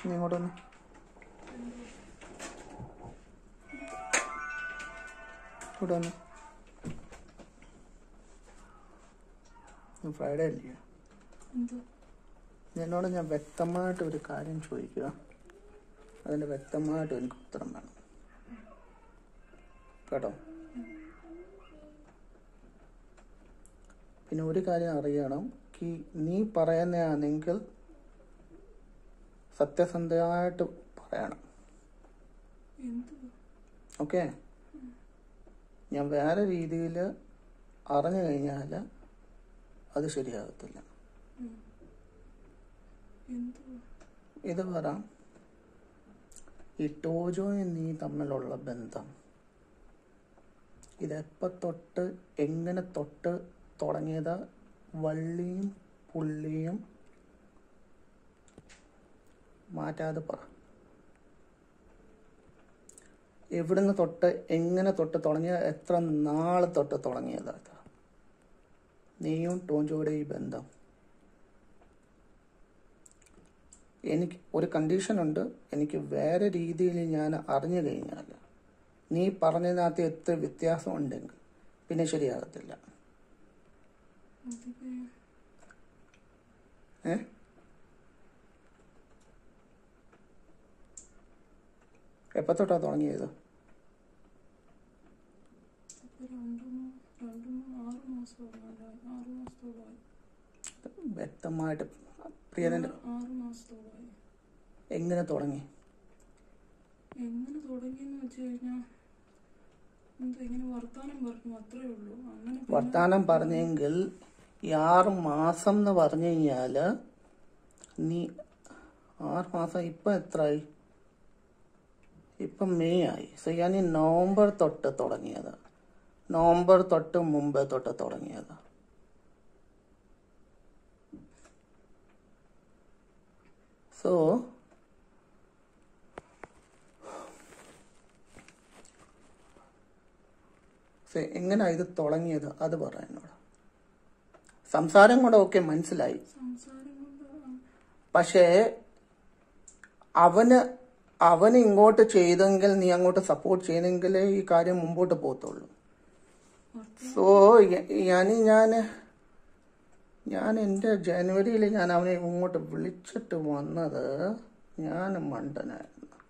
നീ ഇങ്ങോട്ട് വന്ന് ഇങ്ങോട്ട് വന്ന് ഫ്രൈഡേ അല്ലേ എന്തോ എന്നോട് ഞാൻ വ്യക്തമായിട്ട് ഒരു കാര്യം ചോദിക്കുക അതിന് വ്യക്തമായിട്ട് എനിക്ക് ഉത്തരം വേണം കേട്ടോ പിന്നെ ഒരു കാര്യം അറിയണം കി നീ പറയുന്നതാണെങ്കിൽ സത്യസന്ധമായിട്ട് പറയണം എന്തോ ഓക്കെ ഞാൻ വേറെ രീതിയിൽ അറിഞ്ഞു കഴിഞ്ഞാൽ അത് ശരിയാകത്തില്ല എന്തോ ഇത് പറ ഈ ടോജോയും നീ തമ്മിലുള്ള ബന്ധം ഇതെപ്പോ തൊട്ട് എങ്ങനെ തൊട്ട് തുടങ്ങിയത് വള്ളിയും പുള്ളിയും മാറ്റാതെ പറ എവിടുന്ന് തൊട്ട് എങ്ങനെ തൊട്ട് തുടങ്ങിയ എത്ര നാള് തൊട്ട് തുടങ്ങിയതാ ഇത്? നീയും ടോജോയുടെ ഈ ബന്ധം എനിക്ക് ഒരു കണ്ടീഷൻ ഉണ്ട് എനിക്ക് വേറെ രീതിയിൽ ഞാൻ അറിഞ്ഞു കഴിഞ്ഞാൽ നീ പറഞ്ഞതിനകത്ത് എത്ര വ്യത്യാസം ഉണ്ടെങ്കിൽ പിന്നെ ശരിയാകത്തില്ല അതിപ്പോ ഏ എപ്പോ തൊട്ടാ തുടങ്ങിയത് ഇപ്പൊ രണ്ടു മൂ- രണ്ടു മൂ- ആറ് മാസത്തോളമായി ആറ് മാസത്തോളമായി വ്യക്തമായിട്ട് പ്രിയനന്റെ ആറ് ആറ് മാസത്തോളമായി എങ്ങനെ തുടങ്ങി എങ്ങനെ തുടങ്ങിയെന്ന് വെച്ച് കഴിഞ്ഞാൽ എന്താ ഇങ്ങനെ വർത്താനം പറഞ്ഞു അത്രേ ഉള്ളൂ അങ്ങനെ പിന്നെ വർത്താനം പറഞ്ഞെങ്കിൽ ഈ ആറ് മാസം എന്ന് പറഞ്ഞു കഴിഞ്ഞാല് നീ ആറ് മാസം ഇപ്പൊ എത്രയായി ഇപ്പം മെയ് ആയി സോ ഞാൻ ഈ നവംബർ തൊട്ട് തുടങ്ങിയത് നവംബർ തൊട്ട് മുമ്പ് തൊട്ട് തുടങ്ങിയത് സോ എങ്ങനെയാ ഇത് തുടങ്ങിയത് അത് പറ എന്നോട് സംസാരം കൂടെ ഒക്കെ മനസ്സിലായി സംസാരം കൊണ്ട് ആ- പക്ഷേ അവന് അവന് ഇങ്ങോട്ട് ചെയ്തെങ്കിൽ നീ അങ്ങോട്ട് സപ്പോർട്ട് ചെയ്തെങ്കിലേ ഈ കാര്യം മുമ്പോട്ട് പോകത്തുള്ളൂ വർത്ത- സോ ഞാൻ ഞാൻ ഞാൻ എൻ്റെ ജനുവരിയിൽ ഞാൻ അവനെ ഇങ്ങോട്ട് വിളിച്ചിട്ട് വന്നത് ഞാൻ മണ്ടനായിരുന്നു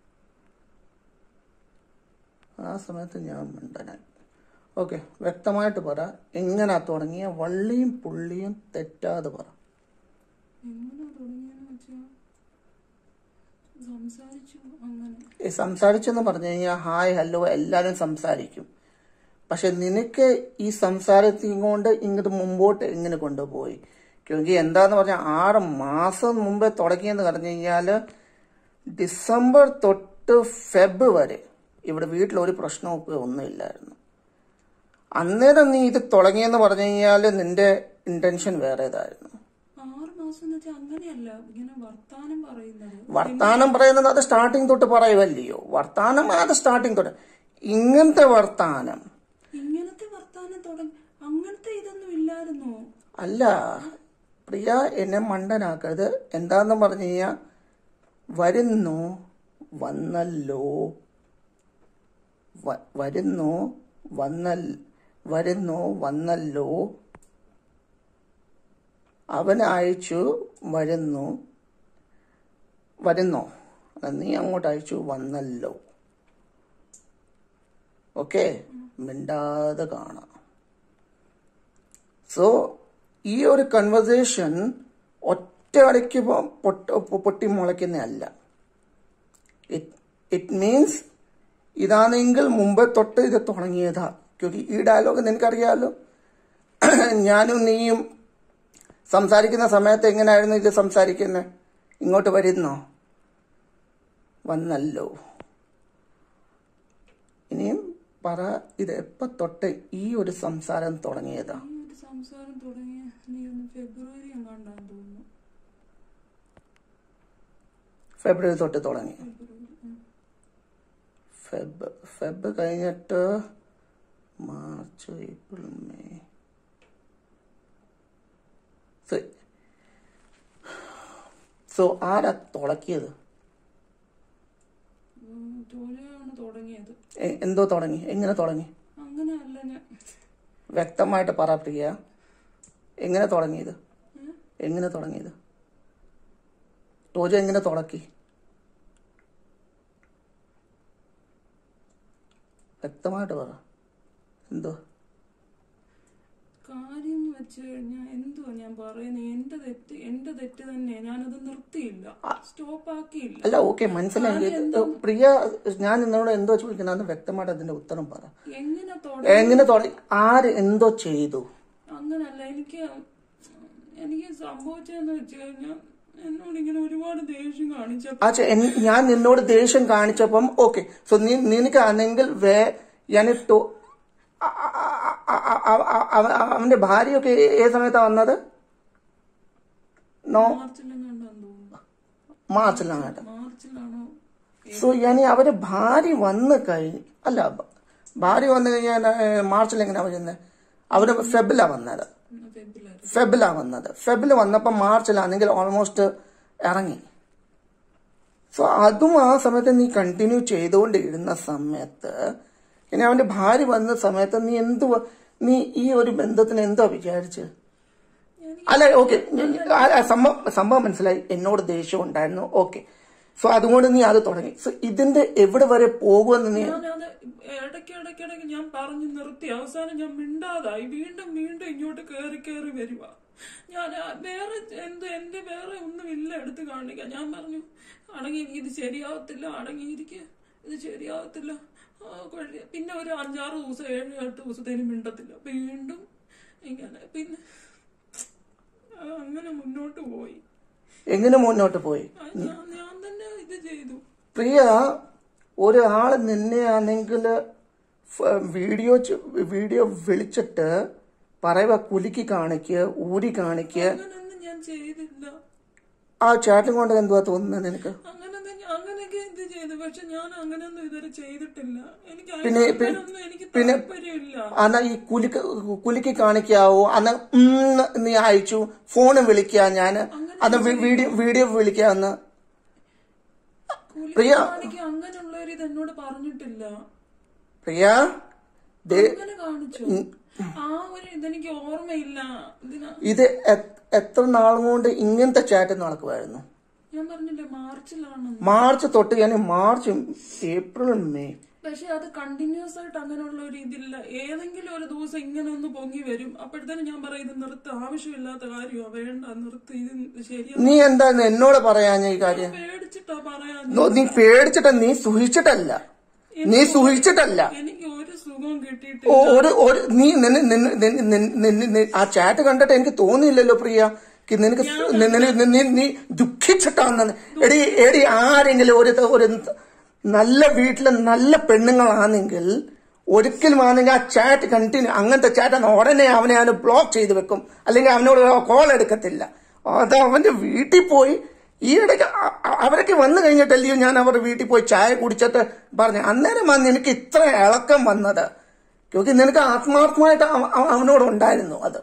ആ സമയത്ത് ഞാൻ മണ്ടനായി ഓക്കെ വ്യക്തമായിട്ട് പറ എങ്ങനാ തുടങ്ങിയ വള്ളിയും പുള്ളിയും തെറ്റാതെ പറ എങ്ങനെ തുടങ്ങിയെന്ന് വെച്ചാൽ സംസാരിച്ചു അങ്ങനെ ഈ സംസാരിച്ചെന്ന് പറഞ്ഞു കഴിഞ്ഞാൽ ഹായ് ഹലോ എല്ലാവരും സംസാരിക്കും പക്ഷെ നിനക്ക് ഈ സംസാരത്തിൽ കൊണ്ട് ഇങ്ങോട്ട് മുമ്പോട്ട് എങ്ങനെ കൊണ്ടുപോയി ക്യോങ്കി എന്താന്ന് പറഞ്ഞാൽ ആറ് മാസം മുമ്പേ തുടങ്ങിയെന്ന് പറഞ്ഞു കഴിഞ്ഞാല് ഡിസംബർ തൊട്ട് ഫെബ് വരെ ഇവിടെ വീട്ടിൽ ഒരു പ്രശ്നവും ഇപ്പൊ ഒന്നുമില്ലായിരുന്നു അന്നേരം നീ ഇത് തുടങ്ങിയെന്ന് പറഞ്ഞു കഴിഞ്ഞാൽ നിന്റെ ഇന്റൻഷൻ വേറേതായിരുന്നു ആറ് മാസം എന്ന് വെച്ചാൽ അങ്ങനെയല്ല ഇങ്ങനെ വർത്താനം പറയുന്നത് വർത്താനം പറയുന്നത് അത് സ്റ്റാർട്ടിങ് തൊട്ട് പറയുമല്ലയോ വർത്താനം അത് സ്റ്റാർട്ടിങ് തൊട്ട് ഇങ്ങനത്തെ വർത്താനം ഇങ്ങനത്തെ വർത്താനം തുടങ്ങി അങ്ങനത്തെ ഇതൊന്നും ഇല്ലായിരുന്നോ അല്ല പ്രിയ എന്നെ മണ്ടനാക്കരുത് എന്താന്ന് പറഞ്ഞു കഴിഞ്ഞാ വരുന്നു വന്നല്ലോ വ- വരുന്നു വന്നൽ വരുന്നു വന്നല്ലോ അവൻ അയച്ചു വരുന്നു വരുന്നോ നീ അങ്ങോട്ട് അയച്ചു വന്നല്ലോ ഓക്കെ മിണ്ടാതെ കാണാം സോ ഈ ഒരു കൺവെർസേഷൻ ഒറ്റയടയ്ക്ക് പൊ- പൊട്ട- പൊട്ടി മുളയ്ക്കുന്നതല്ല ഇറ്റ് മീൻസ് ഇതാണെങ്കിൽ മുമ്പേ തൊട്ട് ഇത് തുടങ്ങിയതാ ക്യോങ്കി ഈ ഡയലോഗ് നിനക്കറിയാലോ ഞാനും നീയും സംസാരിക്കുന്ന സമയത്ത് എങ്ങനെയായിരുന്നു ഇത് സംസാരിക്കുന്നത് ഇങ്ങോട്ട് വരുന്നോ വന്നല്ലോ ഇനിയും പറ ഇത് എപ്പോ തൊട്ട് ഈ ഒരു സംസാരം തുടങ്ങിയതാ ഈ ഒരു സംസാരം തുടങ്ങിയ നീ ഒന്ന് ഫെബ്രുവരി എങ്ങാണ്ടാന്ന് തോന്നുന്നു ഫെബ്രുവരി തൊട്ട് തുടങ്ങി ഫെബ്രുവരി ഉം. ഫെബ് ഫെബ് കഴിഞ്ഞിട്ട് മാർച്ച് ഏപ്രിൽ മെയ് സോ ആരാ തുടക്കിയത് എ- എന്തോ തുടങ്ങി എങ്ങനെ തുടങ്ങി അങ്ങനെയല്ല ഞാൻ വ്യക്തമായിട്ട് പറ പ്രിയ എങ്ങനെ തുടങ്ങിയത് എങ്ങനെ തുടങ്ങിയത് ടോജ എങ്ങനെ തുടക്കി വ്യക്തമായിട്ട് പറ എന്തോ കാര്യം എന്ന് വെച്ച് കഴിഞ്ഞാൽ എന്തുവാ ഞാൻ പറയുന്നത് എന്റെ തെറ്റ് എന്റെ തെറ്റ് തന്നെ ഞാനത് നിർത്തിയില്ല സ്റ്റോപ്പ് ആക്കിയില്ല അല്ല ഓക്കെ മനസ്സിലായി പ്രിയ ഞാൻ നിന്നോട് എന്തോ ചോദിക്കുന്നത് വ്യക്തമായിട്ട് അതിന്റെ ഉത്തരം പറ എങ്ങനെ തുടങ്ങി എങ്ങനെ തുടങ്ങി ആര് എന്തോ ചെയ്തു അങ്ങനല്ല എനിക്ക് എനിക്ക് സംഭവിച്ചതെന്ന് വെച്ച് കഴിഞ്ഞാൽ എന്നോട് ഇങ്ങനെ ഒരുപാട് ദേഷ്യം കാണിച്ചപ്പോ ആ ചെ- എൻ- ഞാൻ നിന്നോട് ദേഷ്യം കാണിച്ചപ്പം ഓക്കെ സോ നീ നിനക്കാണെങ്കിൽ വേ ഞാൻ ടോ- അ- അ- അ- അ- അ- അ- അവ- അവന്റെ ഭാര്യയൊക്കെ ഏ- ഏത് സമയത്താ വന്നത് നോ മാർച്ചിലെങ്ങാണ്ടാന്ന് തോന്നുന്നു മാർച്ചിലാണ് കേട്ടോ മാർച്ചിലാണോ സോ ഞാൻ അവര് ഭാര്യ വന്ന് കഴിഞ്ഞ് അല്ല ഭ- ഭാര്യ വന്നു കഴിഞ്ഞാൽ മാർച്ചിൽ എങ്ങനെയാ വരുന്നത് അവര് ഫെബിലാ വന്നത് ഫെബ്രുവരി ഫെബിലാ വന്നത് ഫെബിൽ വന്നപ്പോൾ മാർച്ചിലാണെങ്കിൽ ഓൾമോസ്റ്റ് ഇറങ്ങി സോ അതും ആ സമയത്ത് നീ കണ്ടിന്യൂ ചെയ്തുകൊണ്ടിരുന്ന സമയത്ത് ഇനി അവന്റെ ഭാര്യ വന്ന സമയത്ത് നീ എന്തുവാ നീ ഈ ഒരു ബന്ധത്തിന് എന്തോ വിചാരിച്ച് അല്ല ഓക്കെ സംഭവം സംഭവം മനസ്സിലായി എന്നോട് ദേഷ്യം ഉണ്ടായിരുന്നു ഓക്കെ സോ അതുകൊണ്ട് നീ അത് തുടങ്ങി സോ ഇതിന്റെ എവിടെ വരെ പോകുമെന്ന് നീ ഞാനത് ഇടയ്ക്ക് ഇടയ്ക്ക് ഇടയ്ക്ക് ഞാൻ പറഞ്ഞു നിർത്തി അവസാനം ഞാൻ മിണ്ടാതായി വീണ്ടും വീണ്ടും ഇങ്ങോട്ട് കയറി കയറി വരുക ഞാൻ ആ വേറെ എന്ത് എന്റെ വേറെ ഒന്നുമില്ല എടുത്ത് കാണിക്കാൻ ഞാൻ പറഞ്ഞു അടങ്ങി ഇത് ശരിയാവത്തില്ല അടങ്ങിയിരിക്കുക ഇത് ശരിയാവത്തില്ല ആ, കൊഴ- പിന്നെ ഒരു അഞ്ചാറ് ദിവസം ഏഴ് എട്ട് ദിവസത്തേനും മിണ്ടത്തില്ല വീണ്ടും ഇങ്ങനെ പിന്നെ ആ, അങ്ങനെ മുന്നോട്ട് പോയി എങ്ങനെ മുന്നോട്ട് പോയി ആ, ഞാൻ ഞാൻ തന്നെ ഇത് ചെയ്തു പ്രിയ ഒരാള് നിന്നെ ആണെങ്കിൽ വീഡിയോ ചെ- വീഡിയോ വിളിച്ചിട്ട് പറയുക കുലുക്കി കാണിക്കുക ഊരി കാണിക്കുക അങ്ങനൊന്നും ഞാൻ ചെയ്തില്ല ആ ചാറ്റും കൊണ്ട് എന്തുവാ തോന്നുന്നത് നിനക്ക് അങ്ങനെ അങ്ങനെയൊക്കെ ഇത് ചെയ്തു പക്ഷെ ഞാൻ അങ്ങനെയൊന്നും ഇതുവരെ ചെയ്തിട്ടില്ല എനിക്ക് പിന്നെ- അങ്ങനെയൊന്നും എനിക്ക് പിന്നെ- താല്പര്യമില്ല അന്നാ ഈ കുലുക്ക് കുലുക്കി കാണിക്കാവോ അന്ന് ഉം നീ അയച്ചു ഫോണ് വിളിക്കുക ഞാൻ അന്ന് വി- വീഡിയോ വീഡിയോ വിളിക്കാന്ന് കൂലി പ്രിയ- കാണിക്ക് അങ്ങനെയുള്ളവർ ഇത് എന്നോട് പറഞ്ഞിട്ടില്ല പ്രിയ ദേ അങ്ങനെ കാണിച്ചു ആ ഒരു ഇതെനിക്ക് ഓർമ്മയില്ല ഇതിന ഇത് എ- എത്ര നാളും കൊണ്ട് ഇങ്ങനത്തെ ചാറ്റ് നടക്കുമായിരുന്നു ഞാൻ പറഞ്ഞില്ലേ മാർച്ചിലാണെന്ന് മാർച്ച് തൊട്ട് ഞാൻ മാർച്ച് ഏപ്രിൽ മെയ് പക്ഷെ അത് കണ്ടിന്യൂസ് ആയിട്ട് അങ്ങനെയുള്ള ഒരു ഇതില്ല ഏതെങ്കിലും ഒരു ദിവസം ഇങ്ങനെ ഒന്ന് പൊങ്ങി വരും അപ്പോഴത്തേനും ഞാൻ പറയും ഇത് നിർത്ത് ആവശ്യമില്ലാത്ത കാര്യമാ വേണ്ട നിർത്ത് ഇത് ശരിയാ നീ എന്താന്ന് എന്നോട് പറയാഞ്ഞ ഈ കാര്യം പേടിച്ചിട്ടാ പറയാൻ നോ, നീ പേടിച്ചിട്ട നീ സുഹിച്ചിട്ടല്ല നീ സുഹിച്ചിട്ടല്ല എനിക്ക് ഒരു സുഖവും കിട്ടിയിട്ട് ഓ, ഒരു ഒരു നീ നിന്നെ- നിന്നെ- നിന്നെ- നിന്നെ- നിന്നെ- നിന്നെ- ആ ചാറ്റ് കണ്ടിട്ട് എനിക്ക് തോന്നിയില്ലല്ലോ പ്രിയ കി- നിനക്ക് സ്- നി- നിന- നി- നീ- നീ ദുഃഖിച്ചിട്ടാണെന്ന് എടി എടി ആരെങ്കിലും ഒരു ത- ഒരു നല്ല വീട്ടിലെ നല്ല പെണ്ണുങ്ങളാണെങ്കിൽ ഒരിക്കലും ആണെങ്കിൽ ആ ചാറ്റ് കണ്ടിന്യൂ അങ്ങനത്തെ ചാറ്റ് ഉടനെ അവനെ അവന് ബ്ലോക്ക് ചെയ്ത് വെക്കും അല്ലെങ്കിൽ അവനോട് കോൾ എടുക്കത്തില്ല അത് അവന്റെ വീട്ടിൽ പോയി ഈ ഇടയ്ക്ക് അ- അ- അവരൊക്കെ വന്നു കഴിഞ്ഞിട്ടല്ലയോ ഞാൻ അവരുടെ വീട്ടിൽ പോയി ചായ കുടിച്ചിട്ട് പറഞ്ഞു അന്നേരം വന്ന് എനിക്ക് ഇത്ര ഇളക്കം വന്നത് ക്യോക്കി നിനക്ക് ആത്മാർത്ഥമായിട്ട് അവ- അവ- അവനോട് ഉണ്ടായിരുന്നു അത്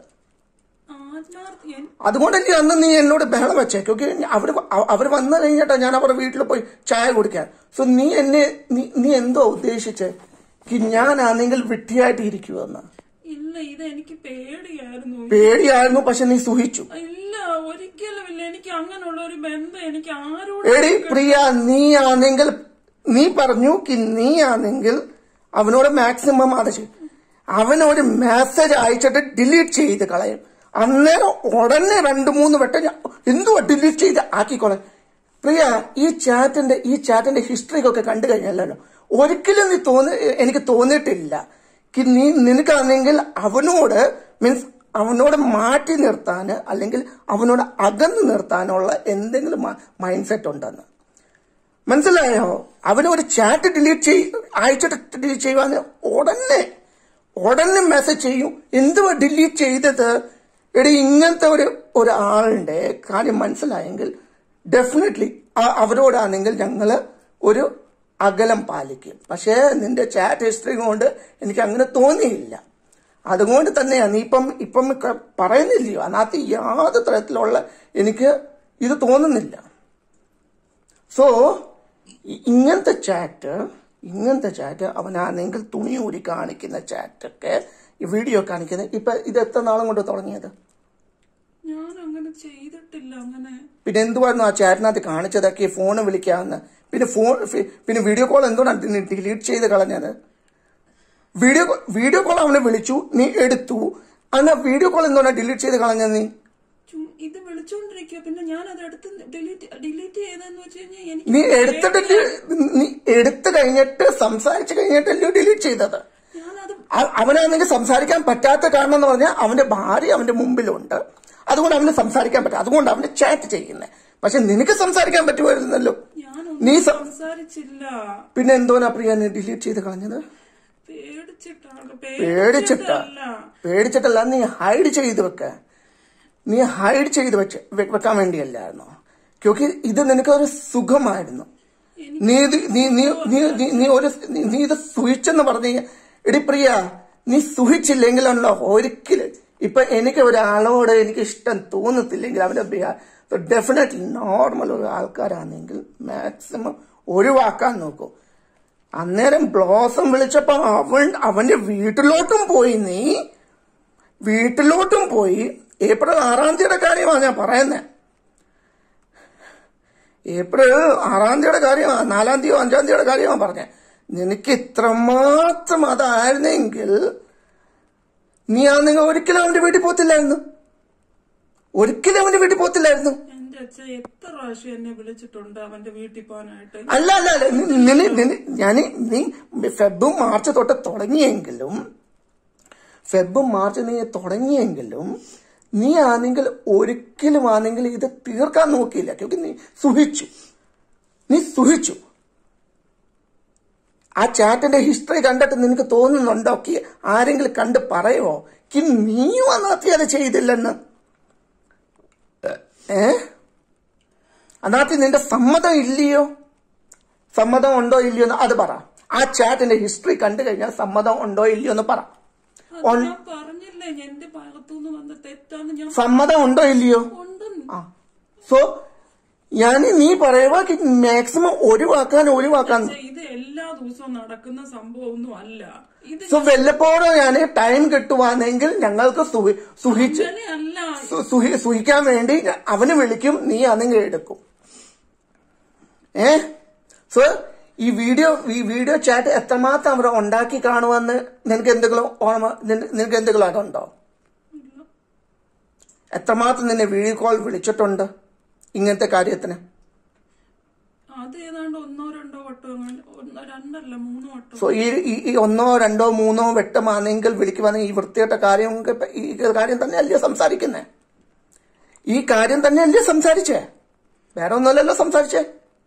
ആത്മാർത്ഥ എൻ- അതുകൊണ്ടല്ലേ അന്ന് നീ എന്നോട് ബഹളം വെച്ചേ ക്യോക്കി അവര് വ- അവര് വന്നു കഴിഞ്ഞിട്ടാ ഞാൻ അവരുടെ വീട്ടിൽ പോയി ചായ കുടിക്കാൻ സോ നീ എന്നെ നീ നീ എന്തോ ഉദ്ദേശിച്ചേ കി ഞാനാണെങ്കിൽ വിട്ടിയായിട്ട് ഇരിക്കുവെന്ന് ഇല്ല ഇത് എനിക്ക് പേടിയായിരുന്നു പേടിയായിരുന്നു പക്ഷെ നീ സുഹിച്ചു ഇല്ല ഒരിക്കലും ഇല്ല എനിക്ക് അങ്ങനെയുള്ള ഒരു ബന്ധം എനിക്ക് ആരോട് എടി പ്രിയ നീ ആണെങ്കിൽ നീ പറഞ്ഞു കി നീ ആണെങ്കിൽ അവനോട് മാക്സിമം അത് ചെയ്യും അവനൊരു മെസ്സേജ് അയച്ചിട്ട് ഡിലീറ്റ് ചെയ്ത് കളയും അന്നേരം ഉടനെ രണ്ട് മൂന്ന് വട്ടം ഞാൻ എന്തുവാ ഡിലീറ്റ് ചെയ്ത് ആക്കിക്കോളെ പ്രിയ ഈ ചാറ്റിന്റെ ഈ ചാറ്റിന്റെ ഹിസ്റ്ററി ഒക്കെ കണ്ടു കഴിഞ്ഞല്ലോ ഒരിക്കലും നീ തോന്നി എനിക്ക് തോന്നിയിട്ടില്ല കി നീ നിനക്കാണെങ്കിൽ അവനോട് മീൻസ് അവനോട് മാറ്റി നിർത്താന് അല്ലെങ്കിൽ അവനോട് അകന്നു നിർത്താനുള്ള എന്തെങ്കിലും മൈൻഡ് സെറ്റ് ഉണ്ടെന്ന് മനസ്സിലായോ അവന് ഒരു ചാറ്റ് ഡിലീറ്റ് ചെയ് അയച്ചിട്ട് ഡിലീറ്റ് ചെയ്യുവാന്ന് ഉടനെ ഉടനെ മെസ്സേജ് ചെയ്യും എന്തുവാ ഡിലീറ്റ് ചെയ്തത് എടി ഇങ്ങനത്തെ ഒരു ഒരു ആളുടെ കാര്യം മനസ്സിലായെങ്കിൽ ഡെഫിനറ്റ്ലി അവരോടാണെങ്കിൽ ഞങ്ങള് ഒരു അകലം പാലിക്കും പക്ഷേ നിന്റെ ചാറ്റ് ഹിസ്റ്ററി കൊണ്ട് എനിക്ക് അങ്ങനെ തോന്നിയില്ല അതുകൊണ്ട് തന്നെയാണ് നീ ഇപ്പം ഇപ്പം ക- പറയുന്നില്ലയോ അതിനകത്ത് യാതൊരു തരത്തിലുള്ള എനിക്ക് ഇത് തോന്നുന്നില്ല സോ ഇ- ഇങ്ങനത്തെ ചാറ്റ് ഇങ്ങനത്തെ ചാറ്റ് അവനാണെങ്കിൽ തുണി ഊരി കാണിക്കുന്ന ചാറ്റൊക്കെ ഈ വീഡിയോ കാണിക്കുന്ന ഇപ്പൊ ഇത് എത്ര നാളും കൊണ്ട് തുടങ്ങിയത് ഞാൻ അങ്ങനെ ചെയ്തിട്ടില്ല അങ്ങനെ പിന്നെ എന്തുവായിരുന്നു ആ ചാറ്റിനകത്ത് കാണിച്ചതൊക്കെ ഫോണ് വിളിക്കാമെന്ന് പിന്നെ ഫോൺ ഫി- പിന്നെ വീഡിയോ കോൾ എന്തുകൊണ്ടാണ് നീ ഡിലീറ്റ് ചെയ്ത് കളഞ്ഞത് വീഡിയോ കോ- വീഡിയോ കോൾ അവനെ വിളിച്ചു നീ എടുത്തു അന്ന് വീഡിയോ കോൾ എന്തുകൊണ്ടാണ് ഡിലീറ്റ് ചെയ്ത് കളഞ്ഞത് നീ ചും- ഇത് വിളിച്ചോണ്ടിരിക്കുക പിന്നെ ഞാൻ അത് എടുത്ത് ഡിലീറ്റ് ഡിലീറ്റ് ചെയ്തെന്ന് വെച്ച് കഴിഞ്ഞാൽ എനിക്ക് നീ എടുത്തിട്ട് നീ എടുത്തു കഴിഞ്ഞിട്ട് സംസാരിച്ചു കഴിഞ്ഞിട്ടല്ലോ ഡിലീറ്റ് ചെയ്തത് ഞാനത് അ- അവനാണെങ്കിൽ സംസാരിക്കാൻ പറ്റാത്ത കാരണം എന്ന് പറഞ്ഞാൽ അവന്റെ ഭാര്യ അവന്റെ മുമ്പിലുണ്ട് അതുകൊണ്ട് അവന് സംസാരിക്കാൻ പറ്റും അതുകൊണ്ട് അവന് ചാറ്റ് ചെയ്യുന്നത് പക്ഷെ നിനക്ക് സംസാരിക്കാൻ പറ്റുമായിരുന്നല്ലോ ഞാനൊന്നും നീ സം- സംസാരിച്ചില്ല പിന്നെ എന്തോനാ പ്രിയ നീ ഡിലീറ്റ് ചെയ്ത് കളഞ്ഞത് പേടിച്ചിട്ടാണ് പേടിച്ചിട്ടാ പേടിച്ചിട്ടല്ല പേടിച്ചിട്ടല്ല നീ ഹൈഡ് ചെയ്ത് വെക്ക നീ ഹൈഡ് ചെയ്ത് വെച്ച് വെ- വെക്കാൻ വേണ്ടിയല്ലായിരുന്നോ ക്യോക്കി ഇത് നിനക്കൊരു സുഖമായിരുന്നു നീ ഇത് നീ നീ നീ നീ- നീ ഒരു നീ- നീ ഇത് സുഹിച്ചെന്ന് പറഞ്ഞു എടി പ്രിയ നീ സുഹിച്ചില്ലെങ്കിലുണ്ടോ ഒരിക്കലും ഇപ്പൊ എനിക്ക് ഒരാളോട് എനിക്ക് ഇഷ്ടം തോന്നത്തില്ലെങ്കിൽ അവന്റെ ഡെഫിനറ്റ്ലി നോർമൽ ഒരു ആൾക്കാരാണെങ്കിൽ മാക്സിമം ഒഴിവാക്കാൻ നോക്കൂ അന്നേരം ബ്ലോസം വിളിച്ചപ്പോ അവൻ അവന്റെ വീട്ടിലോട്ടും പോയി നീ വീട്ടിലോട്ടും പോയി ഏപ്രിൽ ആറാം തീയതിയുടെ കാര്യമാണ് ഞാൻ പറയുന്നത് ഏപ്രിൽ ആറാം തീയതിയുടെ കാര്യമാണ് നാലാം തീയതിയോ അഞ്ചാം തീയതിയുടെ കാര്യമാണ് പറഞ്ഞത് നിനക്ക് ഇത്രമാത്രം അതായിരുന്നെങ്കിൽ നീ ആ നിങ്ങൾ ഒരിക്കലും അവന്റെ വീട്ടിൽ പോത്തില്ലായിരുന്നു ഒരിക്കലും അവന്റെ വീട്ടിൽ പോത്തില്ലായിരുന്നു എന്റെ അച്ഛൻ എത്ര പ്രാവശ്യം എന്നെ വിളിച്ചിട്ടുണ്ട് അവന്റെ വീട്ടിൽ പോകാനായിട്ട് അല്ല അല്ല അല്ല നിന്നെ നിന്നെ ഞാൻ നീ ഫെബും മാർച്ച് തൊട്ട് തുടങ്ങിയെങ്കിലും ഫെബും മാർച്ച് നീ തുടങ്ങിയെങ്കിലും നീ ആണെങ്കിൽ ഒരിക്കലും ആണെങ്കിൽ ഇത് തീർക്കാൻ നോക്കിയില്ല ക്യോക്കി നീ സുഹിച്ചു നീ സുഹിച്ചു ആ ചാറ്റിന്റെ ഹിസ്റ്ററി കണ്ടിട്ട് നിനക്ക് തോന്നുന്നുണ്ടോ കി ആരെങ്കിലും കണ്ട് പറയുമോ കി നീയും അന്നത്തെ അത് ചെയ്തില്ലെന്ന് ഏ അതിനകത്ത് നിന്റെ സമ്മതം ഇല്ലയോ സമ്മതം ഉണ്ടോ ഇല്ലയോ എന്ന് അത് പറ ആ ചാറ്റിന്റെ ഹിസ്റ്ററി കണ്ടു കഴിഞ്ഞാൽ സമ്മതം ഉണ്ടോ ഇല്ലയോ എന്ന് പറ അത് ഞാൻ പറഞ്ഞില്ലേ എന്റെ ഭാഗത്തുനിന്ന് വന്ന തെറ്റാന്ന് ഞാൻ സമ്മതം ഉണ്ടോ ഇല്ലയോ ഉണ്ടെന്ന് ആ സോ ഞാൻ നീ പറയുക മാക്സിമം ഒഴിവാക്കാൻ ഒഴിവാക്കാൻ പക്ഷേ ഇത് എല്ലാ ദിവസവും നടക്കുന്ന സംഭവമൊന്നും അല്ല ഇത് സോ വല്ലപ്പോഴും ഞാൻ ടൈം കിട്ടുവാണെങ്കിൽ ഞങ്ങൾക്ക് സുഹി- സുഹിച്ച് അങ്ങനെയല്ല സു- സുഹി- സുഹിക്കാൻ വേണ്ടി അവന് വിളിക്കും നീ അന്നെങ്കിൽ എടുക്കും ഏ സോ ഈ വീഡിയോ ഈ വീഡിയോ ചാറ്റ് എത്രമാത്രം അവർ ഉണ്ടാക്കി കാണുമെന്ന് നിനക്ക് എന്തെങ്കിലും ഓർമ്മ നിന- നിനക്ക് എന്തെങ്കിലും അതുണ്ടോ എത്രമാത്രം നിന്നെ വീഡിയോ കോൾ വിളിച്ചിട്ടുണ്ട് ഇങ്ങനത്തെ കാര്യത്തിന് അത് ഏതാണ്ട് ഒന്നോ രണ്ടോ വട്ടം അങ്ങനെ ഒന്നോ രണ്ടല്ല മൂന്നോ വട്ടം സോ ഈ ഈ- ഈ ഒന്നോ രണ്ടോ മൂന്നോ വെട്ടമാണെങ്കിൽ വിളിക്കുവാണെങ്കിൽ ഈ വൃത്തിയായിട്ട കാര്യം ഈ കാര്യം തന്നെയല്ലേ സംസാരിക്കുന്നേ ഈ കാര്യം തന്നെയല്ലേ സംസാരിച്ചേ വേറെ ഒന്നുമല്ലല്ലോ സംസാരിച്ചേ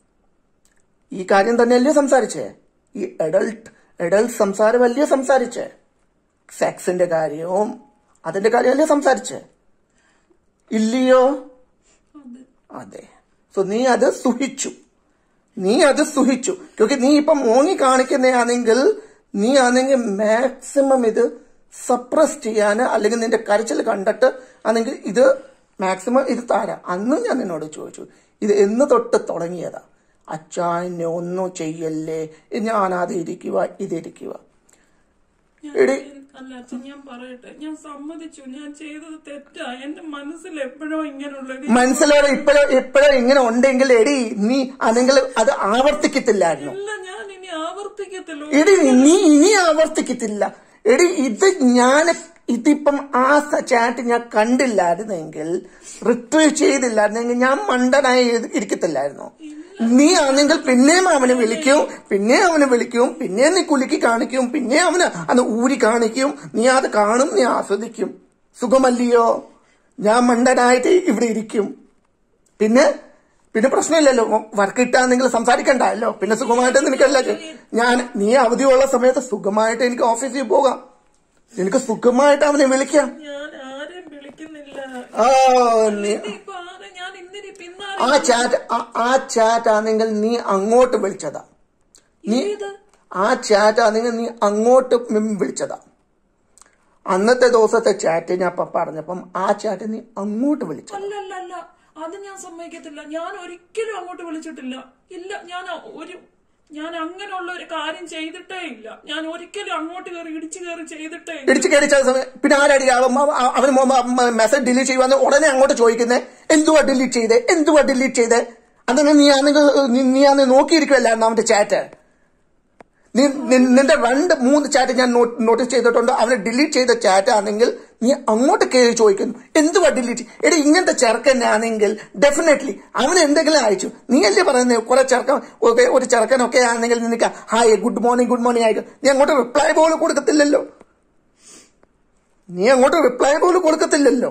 ഈ കാര്യം തന്നെയല്ലേ സംസാരിച്ചേ ഈ എഡൾട്ട് എഡൾട്ട് സംസാരമല്ലേ സംസാരിച്ചേ സെക്സിന്റെ കാര്യവും അതിന്റെ കാര്യമല്ലേ സംസാരിച്ചേ ഇല്ലയോ അത് അതെ സോ നീ അത് സുഹിച്ചു നീ അത് സുഹിച്ചു ക്യോക്കി നീ ഇപ്പൊ മോങ്ങി കാണിക്കുന്നതാണെങ്കിൽ നീ ആണെങ്കിൽ മാക്സിമം ഇത് സപ്രസ് ചെയ്യാന് അല്ലെങ്കിൽ നിന്റെ കരച്ചിൽ കണ്ടിട്ട് ആണെങ്കിൽ ഇത് മാക്സിമം ഇത് താരാ അന്ന് ഞാൻ നിന്നോട് ചോദിച്ചു ഇത് എന്ന് തൊട്ട് തുടങ്ങിയതാ അച്ഛാ എന്നെ ഒന്നും ചെയ്യല്ലേ ഞാൻ അത് ഇരിക്കുക ഇതിരിക്കുക ഞാൻ എടി അല്ല അച്ഛൻ ഞാൻ പറയട്ടെ ഞാൻ സമ്മതിച്ചു ഞാൻ ചെയ്തത് തെറ്റാ എന്റെ മനസ്സിൽ എപ്പോഴോ ഇങ്ങനെയുള്ള ഒരു- മനസ്സിലായി ഇപ്പോഴോ ഇപ്പോഴോ ഇങ്ങനെ ഉണ്ടെങ്കിൽ എടി നീ അല്ലെങ്കിൽ അത് ആവർത്തിക്കത്തില്ലായിരുന്നു ഇല്ല ഞാൻ ഇനി ആവർത്തിക്കത്തില്ല എടി നീ ഇനി ആവർത്തിക്കത്തില്ല എടി ഇത് ഞാൻ ഇതിപ്പം ആ ചാറ്റ് ഞാൻ കണ്ടില്ലായിരുന്നെങ്കിൽ റിട്രീവ് ചെയ്തില്ലായിരുന്നെങ്കിൽ ഞാൻ മണ്ടനായി ഇരി- ഇരിക്കത്തില്ലായിരുന്നു നീ ആണെങ്കിൽ പിന്നെയും അവനെ വിളിക്കും പിന്നെ അവനെ വിളിക്കും പിന്നെ നീ കുലുക്കി കാണിക്കും പിന്നെ അവന് അത് ഊരി കാണിക്കും നീ അത് കാണും നീ ആസ്വദിക്കും സുഖമല്ലയോ ഞാൻ മണ്ടനായിട്ട് ഇവിടെ ഇരിക്കും പിന്നെ പിന്നെ പ്രശ്നമില്ലല്ലോ വർക്ക് കിട്ടാന്നെങ്കിൽ സംസാരിക്കണ്ടല്ലോ പിന്നെ സുഖമായിട്ട് നിനക്കല്ല ഞാൻ നീ അവധിയുള്ള സമയത്ത് സുഖമായിട്ട് എനിക്ക് ഓഫീസിൽ പോകാം നിനക്ക് സുഖമായിട്ട് അവനെ വിളിക്കാം ഞാൻ ആരെയും വിളിക്കുന്നില്ല ആ നീ ഇപ്പൊ ആരെ ഞാൻ ഇന്നിനി പിന്നെ ആ ചാറ്റ് ആ ചാറ്റ് ആണെങ്കിൽ നീ അങ്ങോട്ട് വിളിച്ചതാ നീ ഇത് ആ ചാറ്റ് ആണെങ്കിൽ നീ അങ്ങോട്ട് മിം- വിളിച്ചതാ അന്നത്തെ ദിവസത്തെ ചാറ്റ് ഞാൻ ഇപ്പൊ പറഞ്ഞപ്പം ആ ചാറ്റ് നീ അങ്ങോട്ട് വിളിച്ചത് അല്ല അല്ല അല്ല അത് ഞാൻ സമ്മതിക്കത്തില്ല ഞാൻ ഒരിക്കലും അങ്ങോട്ട് വിളിച്ചിട്ടില്ല ഇല്ല ഞാൻ ഒരു ഞാൻ അങ്ങനെയുള്ള ഒരു കാര്യം ചെയ്തിട്ടേ ഇല്ല ഞാൻ ഒരിക്കലും അങ്ങോട്ട് കയറി ഇടിച്ചു കയറി ചെയ്തിട്ടേ ഇല്ല ഇടിച്ചു കയറിച്ച സമയം പിന്നെ ആരടി അവൻ അവന് മെസ്സേജ് ഡിലീറ്റ് ചെയ്യുവാന്ന് ഉടനെ അങ്ങോട്ട് ചോദിക്കുന്നേ എന്തുവാ ഡിലീറ്റ് ചെയ്തേ എന്തുവാ ഡിലീറ്റ് ചെയ്തേ അങ്ങനെ നീ ആണെങ്കിൽ നീ- നീ അന്ന് നോക്കിയിരിക്കുമല്ലായിരുന്നു അവന്റെ ചാറ്റ് നീ നി- നിന്റെ രണ്ട് മൂന്ന് ചാറ്റ് ഞാൻ നോട്ടീസ് ചെയ്തിട്ടുണ്ട് അവനെ ഡിലീറ്റ് ചെയ്ത ചാറ്റ് ആണെങ്കിൽ നീ അങ്ങോട്ട് കയറി ചോദിക്കുന്നു എന്തുവാ ഡിലീറ്റ് എടി ഇങ്ങനത്തെ ചെറുക്കനാണെങ്കിൽ ഡെഫിനറ്റ്ലി അവൻ എന്തെങ്കിലും അയച്ചു നീ അല്ലേ പറയുന്നത് കുറെ ചെറുക്കൻ ഒക്കെ- ഒരു ചെറുക്കനൊക്കെ ആണെങ്കിൽ നിനക്ക് hi good morning good morning ആയിരിക്കും നീ അങ്ങോട്ട് റിപ്ലൈ പോലും കൊടുക്കത്തില്ലല്ലോ നീ അങ്ങോട്ട് റിപ്ലൈ പോലും കൊടുക്കത്തില്ലല്ലോ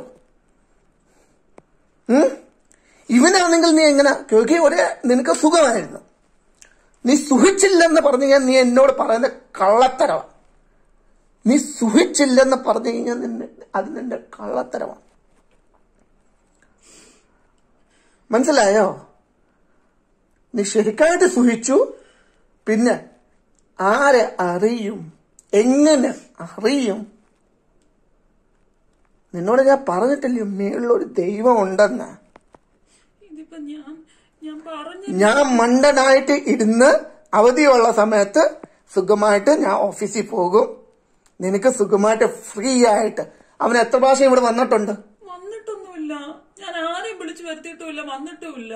ഉം? ഇവനാണെങ്കിൽ നീ എങ്ങനെ കേൾക്കി ഒരു നിനക്ക് സുഖമായിരുന്നു നീ സുഖിച്ചില്ലെന്ന് പറഞ്ഞു കഴിഞ്ഞാൽ നീ എന്നോട് പറയുന്ന കള്ളത്തരമാണ് നീ സുഖിച്ചില്ലെന്ന് പറഞ്ഞു കഴിഞ്ഞാൽ നിന്നെ അത് നിന്റെ കള്ളത്തരമാണ് മനസ്സിലായോ നീ ശരിക്കായിട്ട് സുഖിച്ചു പിന്നെ ആരെ അറിയും എങ്ങനെ അറിയും നിന്നോട് ഞാൻ പറഞ്ഞിട്ടില്ലേ മേളിലൊരു ദൈവം ഉണ്ടെന്ന് ഇതിപ്പോ ഞാൻ ഞാൻ പറഞ്ഞു ഞാൻ മണ്ടനായിട്ട് ഇരുന്ന് അവധിയുള്ള സമയത്ത് സുഖമായിട്ട് ഞാൻ ഓഫീസിൽ പോകും നിനക്ക് സുഖമായിട്ട് ഫ്രീ ആയിട്ട് അവൻ എത്ര പ്രാവശ്യം ഇവിടെ വന്നിട്ടുണ്ട് വന്നിട്ടൊന്നുമില്ല ഞാൻ ആരെയും വിളിച്ചു വരുത്തിയിട്ടുമില്ല വന്നിട്ടുമില്ല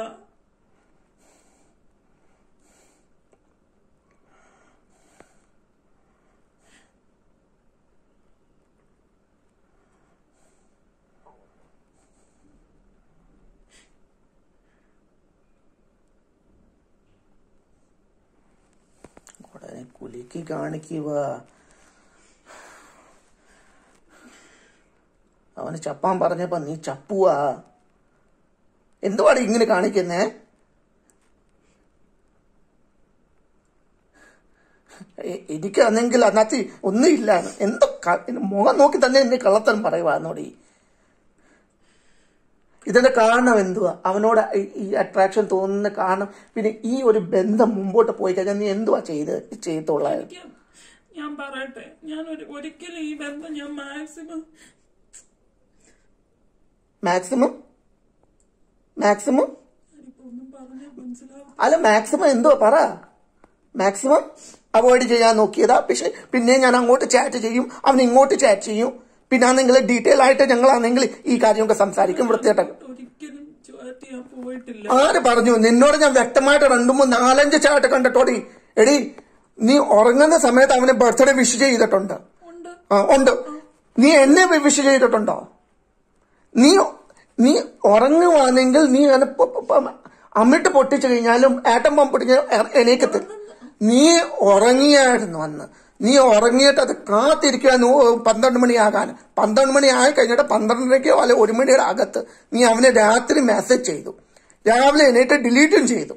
ഉടനെ കുലുക്കി കാണിക്കുക അവന് ചപ്പാൻ പറഞ്ഞപ്പോ നീ ചപ്പുവാ എന്തുവാണ് ഇങ്ങനെ കാണിക്കുന്നേ എ- എനിക്കാണെങ്കിൽ അതിനകത്ത് ഒന്നുമില്ല എന്തോ ക- മുഖം നോക്കി തന്നെ എന്നെ കള്ളത്തരം പറയുവാന്നോടി ഇതിന്റെ കാരണം എന്തുവാ അവനോട് ഈ- ഈ അട്രാക്ഷൻ തോന്നുന്ന കാരണം പിന്നെ ഈ ഒരു ബന്ധം മുമ്പോട്ട് പോയി കഴിഞ്ഞാൽ നീ എന്തുവാ ചെയ്ത് ചെയ്യത്തുള്ള എനിക്ക് ഞാൻ പറയട്ടെ ഞാൻ ഒരു ഒരിക്കലും ഈ ബന്ധം ഞാൻ മാക്സിമം മാക്സിമം മാക്സിമം ഞാനിപ്പോ ഒന്നും പറഞ്ഞാൽ മനസ്സിലാവും അല്ല മാക്സിമം എന്തുവാ പറ മാക്സിമം അവോയ്ഡ് ചെയ്യാൻ നോക്കിയതാ പക്ഷെ പിന്നെ ഞാൻ അങ്ങോട്ട് ചാറ്റ് ചെയ്യും അവൻ ഇങ്ങോട്ട് ചാറ്റ് ചെയ്യും പിന്നെ ആണെങ്കിൽ ഡീറ്റെയിൽ ആയിട്ട് ഞങ്ങളാണെങ്കിൽ ഈ കാര്യമൊക്കെ സംസാരിക്കും വൃത്തിയായിട്ടൊക്കെ ഒരിക്കലും ചാറ്റ് ചെയ്യാൻ പോയിട്ടില്ല ആര് പറഞ്ഞു നിന്നോട് ഞാൻ വ്യക്തമായിട്ട് രണ്ടു മൂന്ന് നാലഞ്ച് ചാട്ട് കണ്ടിട്ടോടി എടി നീ ഉറങ്ങുന്ന സമയത്ത് അവനെ ബർത്ത്ഡേ വിഷ് ചെയ്തിട്ടുണ്ട് ഉണ്ട് ആ ഉണ്ട് നീ എന്നെ വിഷ് ചെയ്തിട്ടുണ്ടോ നീ നീ ഉറങ്ങുവാണെങ്കിൽ നീ അങ്ങനെ പ- പ- പ- അമ്മിട്ട് പൊട്ടിച്ചു കഴിഞ്ഞാലും ഏട്ടം പമ്പ് പൊട്ടിച്ച് എണീക്കത്ത് നീ ഉറങ്ങിയായിരുന്നു അന്ന് നീ ഉറങ്ങിയിട്ട് അത് കാത്തിരിക്കാൻ പന്ത്രണ്ട് മണിയാകാൻ പന്ത്രണ്ട് മണി ആയി കഴിഞ്ഞിട്ട് പന്ത്രണ്ടരയ്ക്കോ അല്ലെ ഒരു മണിയുടെ അകത്ത് നീ അവനെ രാത്രി മെസ്സേജ് ചെയ്തു രാവിലെ എണീറ്റ് ഡിലീറ്റും ചെയ്തു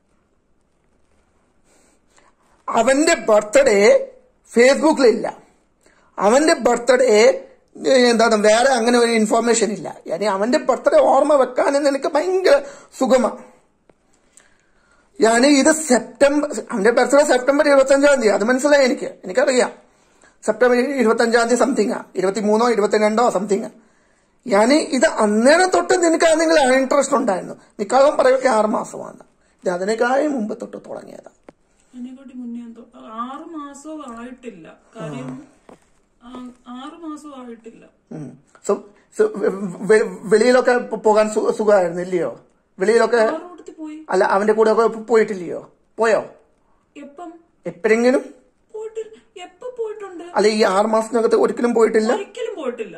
അവന്റെ ബർത്ത്ഡേ ഫേസ്ബുക്കിലില്ല അവന്റെ ബർത്ത്ഡേ എന്താണ് വേറെ അങ്ങനെ ഒരു ഇൻഫോർമേഷൻ ഇല്ല yani അവന്റെ ബർത്ത്ഡേ ഓർമ്മ വെക്കാൻ നിനക്ക് ഭയങ്കര സുഖമാണ് ഞാൻ ഇത് സെപ്റ്റംബർ അവന്റെ ബർത്ത്ഡേ സെപ്റ്റംബർ ഇരുപത്തഞ്ചാം തീയതി അത് മനസ്സിലായി എനിക്ക് എനിക്കറിയാം സെപ്റ്റംബർ ഇരുപത്തഞ്ചാം തീയതി സംതിങ് ഇരുപത്തിമൂന്നോ ഇരുപത്തിരണ്ടോ സംതിങ് ഞാൻ ഇത് അന്നേരം തൊട്ട് നിനക്ക് നിങ്ങൾ ഇൻട്രസ്റ്റ് ഉണ്ടായിരുന്നു നിക്കാകം പറയുക ആറ് മാസമാണ് ഇത് അതിനേക്കാളും മുമ്പ് തൊട്ട് തുടങ്ങിയതാണ് അതിനെക്കാട്ടി മുന്നേ എന്തോ ആറ് മാസവും ആയിട്ടില്ല കാര്യം ആ, ആറ് മാസവും ആയിട്ടില്ല ഉം. സോ- സോ വെ- വെ- വെളിയിലൊക്കെ പോ- പോകാൻ സു- സുഖമായിരുന്നു ഇല്ലയോ വെളിയിലൊക്കെ ആറോടത്തിൽ പോയി അല്ല അവന്റെ കൂടെ ഒക്കെ പോയിട്ടില്ലയോ പോയോ എപ്പം എപ്പോഴെങ്കിലും പോയിട്ടില്ല എപ്പം പോയിട്ടുണ്ട് അല്ല ഈ ആറ് മാസത്തിനകത്ത് ഒരിക്കലും പോയിട്ടില്ല ഒരിക്കലും പോയിട്ടില്ല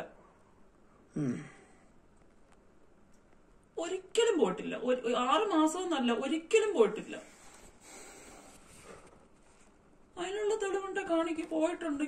ഒരിക്കലും പോയിട്ടില്ല ഒരു- ആറ് മാസം എന്നല്ല ഒരിക്കലും പോയിട്ടില്ല അതിനുള്ള തെളിവുണ്ട കാണിക്ക് പോയിട്ടുണ്ട്